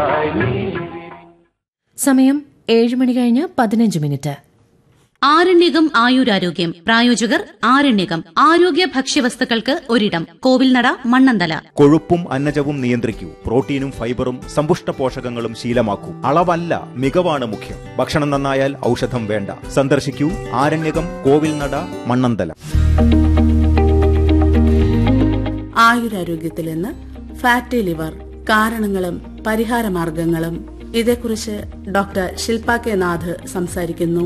സമയം ഏഴ് മണി കഴിഞ്ഞ് പതിനഞ്ച് മിനിറ്റ് ആരണ്യകം ആയുരാരോഗ്യം പ്രായോജകർ ആരണ്യകം ആരോഗ്യ ഭക്ഷ്യവസ്തുക്കൾക്ക് ഒരിടം കോവിൽനട മണ്ണന്തല കൊഴുപ്പും അന്നജവും നിയന്ത്രിക്കൂ പ്രോട്ടീനും ഫൈബറും സമ്പുഷ്ട പോഷകങ്ങളും ശീലമാക്കൂ അളവല്ല മികവാണ് മുഖ്യം ഭക്ഷണം നന്നായാൽ ഔഷധം വേണ്ട സന്ദർശിക്കൂ ആരണ്യകം കോവിൽനട മണ്ണന്തല ആയുരാരോഗ്യത്തിൽ നിന്ന് ഫാറ്റി ലിവർ കാരണങ്ങളും പരിഹാരമാർഗങ്ങളും ഇതേക്കുറിച്ച് ഡോക്ടർ ശില്പ കെ നാഥ് സംസാരിക്കുന്നു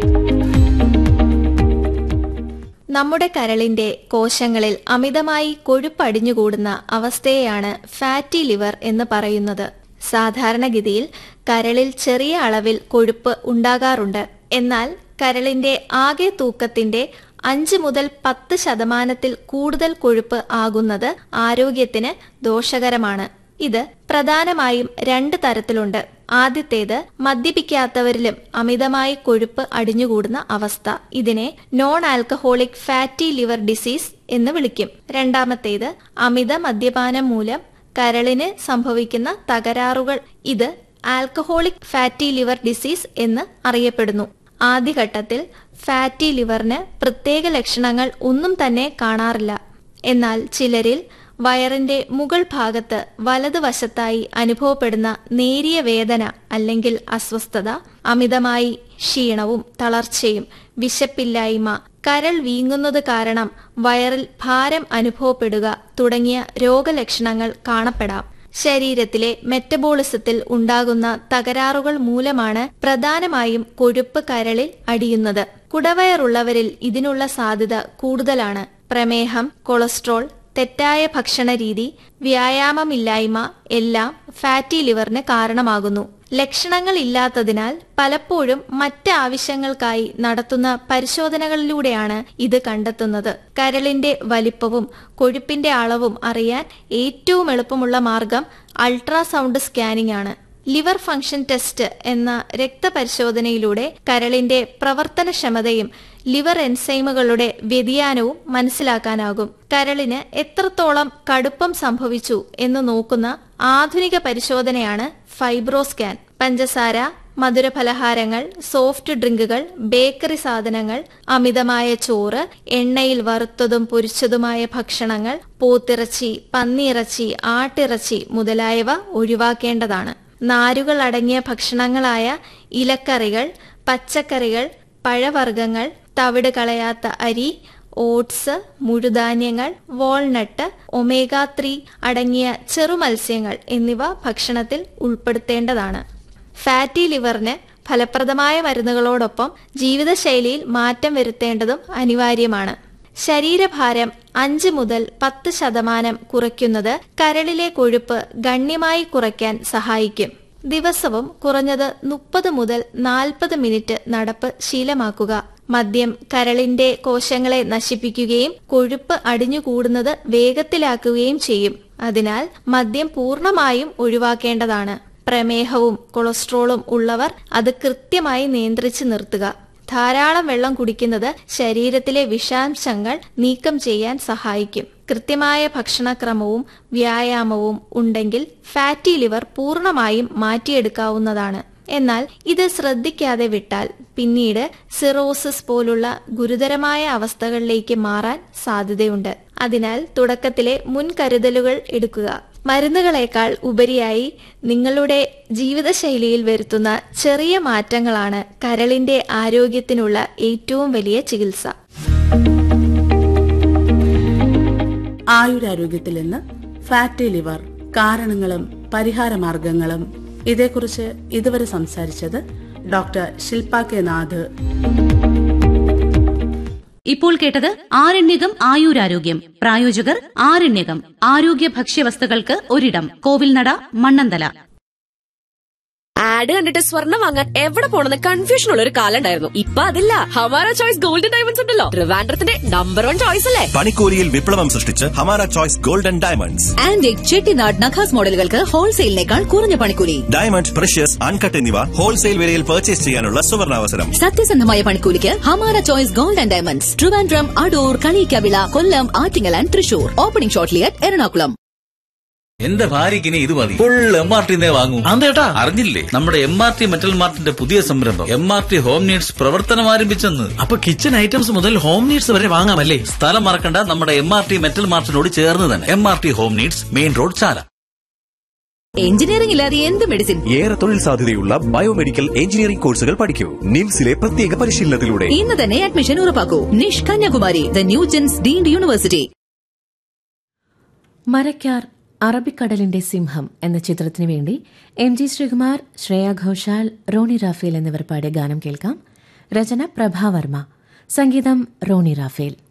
നമ്മുടെ കരളിന്റെ കോശങ്ങളിൽ അമിതമായി കൊഴുപ്പടിഞ്ഞുകൂടുന്ന അവസ്ഥയെയാണ് ഫാറ്റി ലിവർ എന്ന് പറയുന്നത് സാധാരണഗതിയിൽ കരളിൽ ചെറിയ അളവിൽ കൊഴുപ്പ് ഉണ്ടാകാറുണ്ട് എന്നാൽ കരളിന്റെ ആകെ തൂക്കത്തിന്റെ അഞ്ച് മുതൽ പത്ത് ശതമാനത്തിൽ കൂടുതൽ കൊഴുപ്പ് ആകുന്നത് ആരോഗ്യത്തിന് ദോഷകരമാണ് ഇത് പ്രധാനമായും രണ്ട് തരത്തിലുണ്ട് ആദ്യത്തേത് മദ്യപിക്കാത്തവരിലും അമിതമായി കൊഴുപ്പ് അടിഞ്ഞുകൂടുന്ന അവസ്ഥ ഇതിനെ non alcoholic fatty liver disease എന്ന് വിളിക്കും രണ്ടാമത്തേത് അമിത മദ്യപാനം മൂലം കരളിന് സംഭവിക്കുന്ന തകരാറുകൾ ഇത് ആൽക്കഹോളിക് ഫാറ്റി ലിവർ ഡിസീസ് എന്ന് അറിയപ്പെടുന്നു ആദ്യഘട്ടത്തിൽ ഫാറ്റി ലിവറിന് പ്രത്യേക ലക്ഷണങ്ങൾ ഒന്നും തന്നെ കാണാറില്ല എന്നാൽ ചിലരിൽ വയറിന്റെ മുകൾ ഭാഗത്ത് വലതുവശത്തായി അനുഭവപ്പെടുന്ന നേരിയ വേദന അല്ലെങ്കിൽ അസ്വസ്ഥത അമിതമായി ക്ഷീണവും തളർച്ചയും വിശപ്പില്ലായ്മ കരൾ വീങ്ങുന്നത് കാരണം വയറിൽ ഭാരം അനുഭവപ്പെടുക തുടങ്ങിയ രോഗലക്ഷണങ്ങൾ കാണപ്പെടാം ശരീരത്തിലെ മെറ്റബോളിസത്തിൽ ഉണ്ടാകുന്ന തകരാറുകൾ മൂലമാണ് പ്രധാനമായും കൊഴുപ്പ് കരളിൽ അടിയുന്നത് കുടവയറുള്ളവരിൽ ഇതിനുള്ള സാധ്യത കൂടുതലാണ് പ്രമേഹം കൊളസ്ട്രോൾ തെറ്റായ ഭക്ഷണരീതി വ്യായാമമില്ലായ്മ എല്ലാം ഫാറ്റി ലിവറിന് കാരണമാകുന്നു ലക്ഷണങ്ങൾ ഇല്ലാത്തതിനാൽ പലപ്പോഴും മറ്റ് ആവശ്യങ്ങൾക്കായി നടത്തുന്ന പരിശോധനകളിലൂടെയാണ് ഇത് കണ്ടെത്തുന്നത് കരളിന്റെ വലിപ്പവും കൊഴുപ്പിന്റെ അളവും അറിയാൻ ഏറ്റവും എളുപ്പമുള്ള മാർഗം അൾട്രാസൗണ്ട് സ്കാനിംഗ് ആണ് ലിവർ ഫംഗ്ഷൻ ടെസ്റ്റ് എന്ന രക്തപരിശോധനയിലൂടെ കരളിന്റെ പ്രവർത്തനക്ഷമതയും ലിവർ എൻസൈമുകളുടെ വ്യതിയാനവും മനസ്സിലാക്കാനാകും കരളിന് എത്രത്തോളം കടുപ്പം സംഭവിച്ചു എന്ന് നോക്കുന്ന ആധുനിക പരിശോധനയാണ് ഫൈബ്രോസ്കാൻ പഞ്ചസാര മധുരപലഹാരങ്ങൾ സോഫ്റ്റ് ഡ്രിങ്കുകൾ ബേക്കറി സാധനങ്ങൾ അമിതമായ ചോറ് എണ്ണയിൽ വറുത്തതും പൊരിച്ചതുമായ ഭക്ഷണങ്ങൾ പോത്തിറച്ചി പന്നിയിറച്ചി ആട്ടിറച്ചി മുതലായവ ഒഴിവാക്കേണ്ടതാണ് നാരുകൾ അടങ്ങിയ ഭക്ഷണങ്ങളായ ഇലക്കറികൾ പച്ചക്കറികൾ പഴവർഗ്ഗങ്ങൾ തവിട് കളയാത്ത അരി ഓട്സ് മുഴുധാന്യങ്ങൾ വാൾനട്ട് ഒമേഗ ത്രീ അടങ്ങിയ ചെറുമത്സ്യങ്ങൾ എന്നിവ ഭക്ഷണത്തിൽ ഉൾപ്പെടുത്തേണ്ടതാണ് ഫാറ്റി ലിവറിന് ഫലപ്രദമായ മരുന്നുകളോടൊപ്പം ജീവിതശൈലിയിൽ മാറ്റം വരുത്തേണ്ടതും അനിവാര്യമാണ് ശരീരഭാരം അഞ്ച് മുതൽ പത്ത് ശതമാനം കുറയ്ക്കുന്നത് കരളിലെ കൊഴുപ്പ് ഗണ്യമായി കുറയ്ക്കാൻ സഹായിക്കും ദിവസവും കുറഞ്ഞത് മുപ്പത് മുതൽ നാൽപ്പത് മിനിറ്റ് നടപ്പ് ശീലമാക്കുക മദ്യം കരളിന്റെ കോശങ്ങളെ നശിപ്പിക്കുകയും കൊഴുപ്പ് അടിഞ്ഞുകൂടുന്നത് വേഗത്തിലാക്കുകയും ചെയ്യും അതിനാൽ മദ്യം പൂർണ്ണമായും ഒഴിവാക്കേണ്ടതാണ് പ്രമേഹവും കൊളസ്ട്രോളും ഉള്ളവർ അത് കൃത്യമായി നിയന്ത്രിച്ചു നിർത്തുക ധാരാളം വെള്ളം കുടിക്കുന്നത് ശരീരത്തിലെ വിഷാംശങ്ങൾ നീക്കം ചെയ്യാൻ സഹായിക്കും കൃത്യമായ ഭക്ഷണക്രമവും വ്യായാമവും ഉണ്ടെങ്കിൽ ഫാറ്റി ലിവർ പൂർണ്ണമായും മാറ്റിയെടുക്കാവുന്നതാണ് എന്നാൽ ഇത് ശ്രദ്ധിക്കാതെ വിട്ടാൽ പിന്നീട് സിറോസിസ് പോലുള്ള ഗുരുതരമായ അവസ്ഥകളിലേക്ക് മാറാൻ സാധ്യതയുണ്ട് അതിനാൽ തുടക്കത്തിലെ മുൻകരുതലുകൾ എടുക്കുക മരുന്നുകളേക്കാൾ ഉപരിയായി നിങ്ങളുടെ ജീവിതശൈലിയിൽ വരുത്തുന്ന ചെറിയ മാറ്റങ്ങളാണ് കരളിന്റെ ആരോഗ്യത്തിനുള്ള ഏറ്റവും വലിയ ചികിത്സ ആയുരാരോഗ്യത്തിൽ നിന്ന് ഫാറ്റി ലിവർ കാരണങ്ങളും പരിഹാരമാർഗങ്ങളും ഇതേക്കുറിച്ച് ഇതുവരെ സംസാരിച്ചത് ഡോക്ടർ ശില്പ കെ നാഥ് ഇപ്പോൾ കേട്ടത് ആരണ്യകം ആയുരാരോഗ്യം പ്രായോജകർ ആരണ്യകം ആരോഗ്യ ഭക്ഷ്യവസ്തുക്കൾക്ക് ഒരിടം കോവിൽനട മണ്ണന്തല ആഡ് കണ്ടിട്ട് സ്വർണ്ണം വാങ്ങാൻ എവിടെ പോണെന്ന് കൺഫ്യൂഷൻ ഉള്ള ഒരു കാലം ഉണ്ടായിരുന്നു ഇപ്പൊ അതില്ല ഹമാര ചോയ്സ് ഗോൾഡൻ ഡയമണ്ട്സ് ഉണ്ടല്ലോ ട്രിവാൻഡ്രത്തിന്റെ നമ്പർ വൺ ചോയ്സ് അല്ലേ പണിക്കൂലിയിൽ വിപ്ലവം സൃഷ്ടിച്ച് Hamara choice golden diamonds antique Chettinad Nakhas മോഡലുകൾക്ക് ഹോൾസെയിലിനേക്കാൾ കുറഞ്ഞ പണിക്കൂലി ഡയമണ്ട് പ്രഷ്യസ് അൺകട്ട് എന്നിവ ഹോൾസെയിൽ വിലയിൽ പർച്ചേസ് ചെയ്യാനുള്ള സുവർണാവസരം സത്യസന്ധമായ പണിക്കൂലിക്ക് Hamara choice gold and diamonds Trivandrum Adoor Kalikkavila Kollam Attingal and Thrissur opening shortly at Ernakulam എന്റെ ഭാര്യക്ക് ഇനി ഇത് മതി ഫുൾ എം ആർ ടി വാങ്ങൂ അതേട്ടാ അറിഞ്ഞില്ലേ നമ്മുടെ എം ആർ ടി മെറ്റൽ മാർട്ടിന്റെ പുതിയ സംരംഭം M R T home needs പ്രവർത്തനം ആരംഭിച്ചെന്ന് അപ്പൊ കിച്ചൺ ഐറ്റംസ് മുതൽ ഹോം നീഡ്സ് വരെ വാങ്ങാമല്ലേ സ്ഥലം മറക്കണ്ട നമ്മുടെ എം ആർ ടി മെറ്റൽ മാർട്ടിനോട് ചേർന്ന് തന്നെ M R T home needs main road Chala engineering ഇല്ലാതെ എന്ത് മെഡിസിൻ ഏറെ തൊഴിൽ സാധ്യതയുള്ള ബയോമെഡിക്കൽ എഞ്ചിനീയറിംഗ് കോഴ്സുകൾ പഠിക്കൂ നിംസിലെ പ്രത്യേക പരിശീലനത്തിലൂടെ ഇന്ന് തന്നെ അഡ്മിഷൻ ഉറപ്പാക്കൂ Nish Kanyakumari the new gens deemed university Marakkar അറബിക്കടലിന്റെ സിംഹം എന്ന ചിത്രത്തിനു വേണ്ടി എം ജി ശ്രീകുമാർ ശ്രേയ ഘോഷാൽ റോണി റാഫേൽ എന്നിവർ പാടിയ ഗാനം കേൾക്കാം രചന പ്രഭാവർമ്മ സംഗീതം റോണി റാഫേൽ